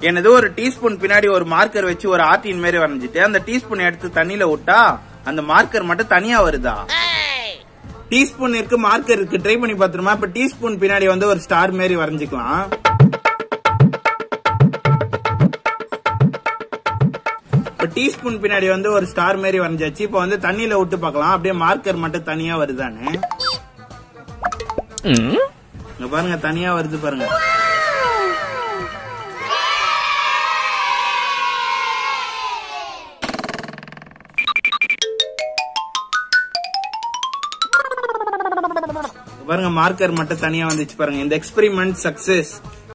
என்னது ஒரு டீஸ்பூன் பின்னாடி ஒரு மார்க்கர் வச்சு ஒரு ஆர்டின் மாதிரி வரைஞ்சிட்டு அந்த டீஸ்பூன் எடுத்து தண்ணியில விட்டா அந்த மார்க்கர் மட்டும் தனியா வருதா டீஸ்பூன் இருக்கு மார்க்கர் இருக்கு ட்ரை பண்ணி பாத்துருமா இப்ப டீஸ்பூன் பின்னாடி வந்து ஒரு ஸ்டார் மாதிரி வரைஞ்சுக்கலாம் இப்ப டீஸ்பூன் பின்னாடி வந்து ஒரு ஸ்டார் மாதிரி வரைஞ்சாச்சு இப்ப வந்து தண்ணியில விட்டு பார்க்கலாம் அப்படியே மார்க்கர் மட்டும் தனியா வருதான்னு இங்க பாருங்க தனியா வருது பாருங்க பாருங்க மார்க்கர் மட்டும் தனியா வந்துச்சு பாருங்க இந்த எக்ஸ்பெரிமெண்ட் சக்சஸ்